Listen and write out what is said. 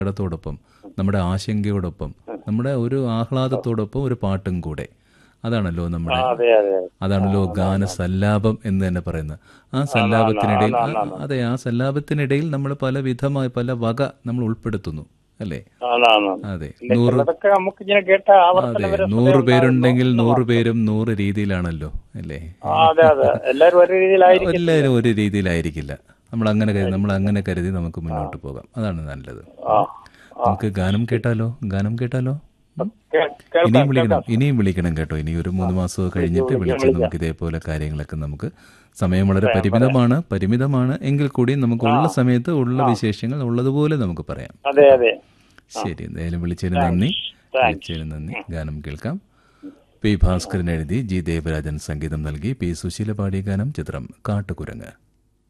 ഇടത്തോടൊപ്പം നമ്മുടെ ആശങ്കയോടൊപ്പം നമ്മുടെ ഒരു ആഹ്ലാദത്തോടൊപ്പം ഒരു പാട്ടും കൂടെ അതാണല്ലോ നമ്മുടെ അതെ അതെ അതാണല്ലോ ഗാന സല്ലാപം എന്ന് തന്നെ പറയുന്നത് ആ സല്ലാപത്തിനിടയിൽ ആ, അതെ ആ സല്ലാപത്തിനിടയിൽ നമ്മൾ പല വിധമായ പല വക നമ്മൾ ഉൾപ്പെടുത്തുന്നു അല്ലേ ആണാണ് അതെ നൂറ് ചിലതൊക്കെ നമുക്ക് ഇങ്ങനെ കേട്ട ആവർത്തന അതെ നൂറ് പേരുണ്ടെങ്കിൽ നൂറ് പേരും നൂറ് രീതിയിലാണല്ലോ അല്ലേ ആ, അതെ അതെ എല്ലാരും ഒരേ രീതിയിലായിരിക്കും എല്ലാവരും ഒരു രീതിയിലായിരിക്കില്ല നമ്മൾ അങ്ങനെ കരുതി നമ്മൾ അങ്ങനെ കരുതി നമുക്ക് മുന്നോട്ട് പോകാം അതാണ് നല്ലത് ആ നമുക്ക് ഗാനം കേട്ടാലോ ഗാനം കേട്ടാലോ ഉം? കേ- കേൾക്കാം ഇനിയും വിളിക്കണം ഇനിയും വിളിക്കണം കേട്ടോ ഇനി ഒരു മൂന്ന് മാസം കഴിഞ്ഞിട്ട് വിളിച്ച് നമുക്ക് ഇതേപോലെ കാര്യങ്ങളൊക്കെ നമുക്ക് സമയം വളരെ പരിമിതമാണ് പരിമിതമാണ് എങ്കിൽ കൂടി നമുക്ക് ഉള്ള സമയത്ത് ഉള്ള വിശേഷങ്ങൾ ഉള്ളതുപോലെ നമുക്ക് പറയാം അതെ അതെ ശരി എന്തായാലും വിളിച്ചതിന് നന്ദി വിളിച്ചതിന് നന്ദി ഗാനം കേൾക്കാം പി ഭാസ്കരൻ എഴുതി ജി ദേവരാജൻ സംഗീതം നൽകി പി സുശീല പാടിയ ഗാനം ചിത്രം കാട്ടുകുരങ്ങ്